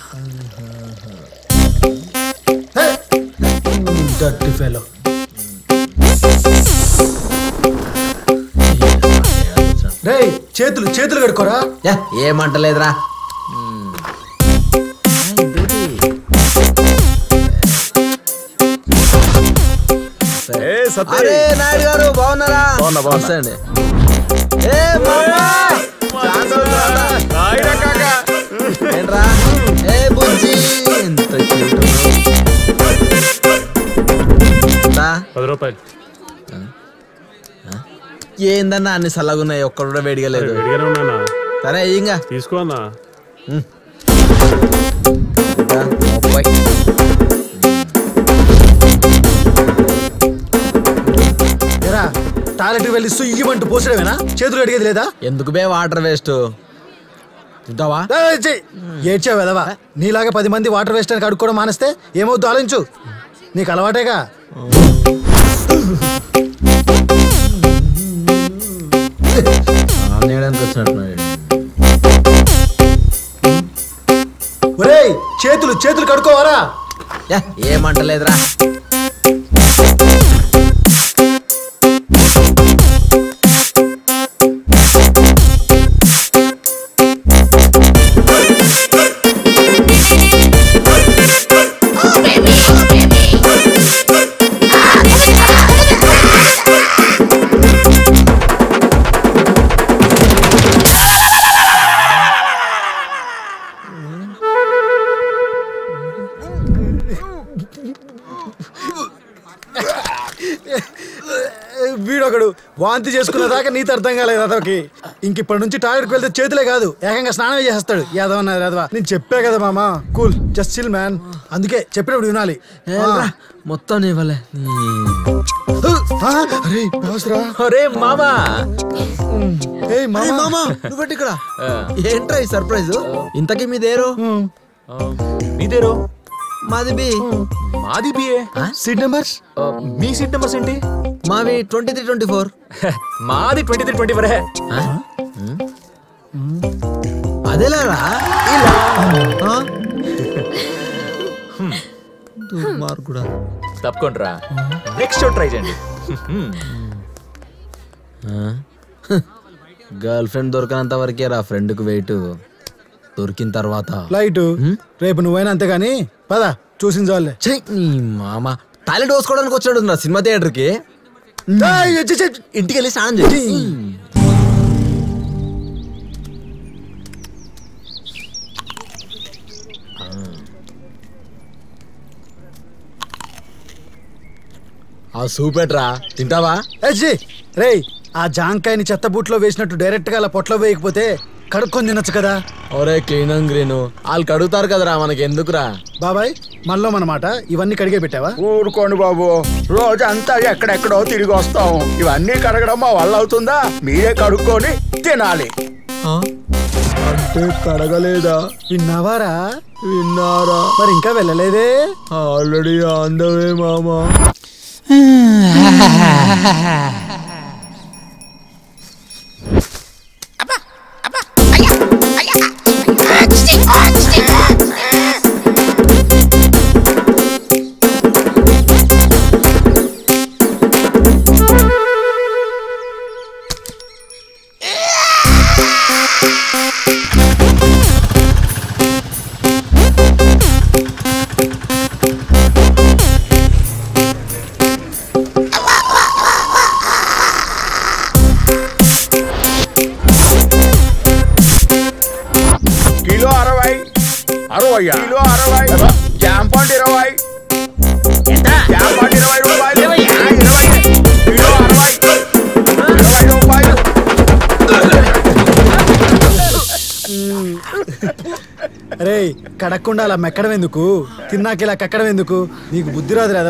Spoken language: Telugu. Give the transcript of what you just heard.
డర్టీ ఫెలో రేయ్ చేతులు చేతులు కడుకోరా యా ఏమంటలేదురా ఏ సత్య అరే నాయుడు గారు బాగున్నారా బాగున్నా, బాగున్నా. నమస్తే అండి ఏ మామా! చాలా రోజులు అన్నా. ఏంట్రా ఏ బుజ్జి ఎంత cute ఉన్నావు. దా. పది రూపాయలు ఏందన్నా అన్ని చల్లగున్నాయి ఒక్కడు కూడా వేడిగా లేదు విడిగానే ఉన్నానా సరే ఇంకా తీసుకో అన్నా ముప్పై ఎరా టాయిలెట్కి వెళ్ళి సుయ్యమంటూ పోసడమేనా చేతులు అడిగేది లేదా ఎందుకు బే వాటర్ వేస్ట్ చూద్దావా ఏయ్, చెయ్. ఏడ్చావు వెదవా నీలాగా పది మంది వాటర్ వేస్ట్ అని కడుక్కోవడం మానేస్తే ఏమవుద్దు ఆలోచించు నీకు అలవాటేగా ఆనేయడానికి వచ్చినట్టున్నాడు ఒరేయ్ చేతులు చేతులు కడుక్కోవారా యా ఏమంటలేదురా వీడొకడు వాంతి చేసుకున్న దాకా నీతి అర్థం కాలేదు అదొకి ఇంక ఇప్పటి నుంచి టాయిలెట్కి వెళ్తే చేతులే కాదు ఏకంగా స్నానం చేసేస్తాడు యాదవ్ అన్నది యాదవ నేను చెప్పా కదా మామా కూల్ జస్ట్ చిల్ మ్యాన్ అందుకే చెప్పినప్పుడు వినాలి ఏంట్రా, మొత్తం ఇవ్వలే ఆ, అరే బాస్రా అరే మామా ఏయ్ మామా మామా నువ్వు ఇక్కడ ఏంట్రా ఈ సర్ప్రైజ్ ఇంతకీ మీదేరు మీదేరో మాది బి మాది బిఏ సీట్ నెంబర్స్ మీ సీట్ నెంబర్స్ ఏంటి మావి ట్వంటీ త్రీ ట్వంటీ ఫోర్ మాది ట్వంటీ త్రీ ట్వంటీ ఫోర్ అదేలారా మార్కుడా తప్పకుండా నెక్స్ట్ ట్రై చేయండి గర్ల్ ఫ్రెండ్ దొరకనంత వరకే రా ఫ్రెండ్ కు వెయిట్ దొరికిన తర్వాత లైట్ రేపు నువ్వైనా అంతేగాని పద చూసిన చాలే ఛీ, నీ మామ టాయిలెట్ పోసుకోవడానికి వచ్చాడు నా సినిమా థియేటర్ కి ఏయ్, ఛీ, ఛీ, ఛీ. ఇంటికి వెళ్ళి స్నానం చేయి ఆ సూపెట్రా తింటావా ఏయ్, ఛీ. రేయ్ ఆ జాంకాయని చెత్త బూట్లో వేసినట్టు డైరెక్ట్ గా అలా పొట్లో వేయకపోతే కడుక్కొని తినొచ్చు కదా ఒరే క్లీన్ అండ్ గ్రీన్ వాళ్ళు కడుగుతారు కదరా మనకి ఎందుకురా బాబాయ్ మనలో మన మాట ఇవన్నీ కడిగే పెట్టావా ఊరుకోండి బాబు రోజంతా ఎక్కడెక్కడో తిరిగి వస్తాం ఇవన్నీ కడగడం మా వల్ల అవుతుందా మీరే కడుక్కొని తినాలి అంటే కడగలేదా విన్నావారా విన్నారా మరి ఇంకా వెళ్ళలేదే ఆల్రెడీ ఆందవే మామా కిలో అరవై అరవై కిలో అరవై జామ పండు ఇరవై జామ పండు ఇరవై రూపాయలు ఆ, ఇరవై కిలో అరవై ఇరవై రూపాయలు రేయ్ కడక్కుండా అలా మెక్కడం ఎందుకు తిన్నాక ఇలా కక్కడం ఎందుకు నీకు బుద్ధి రాదు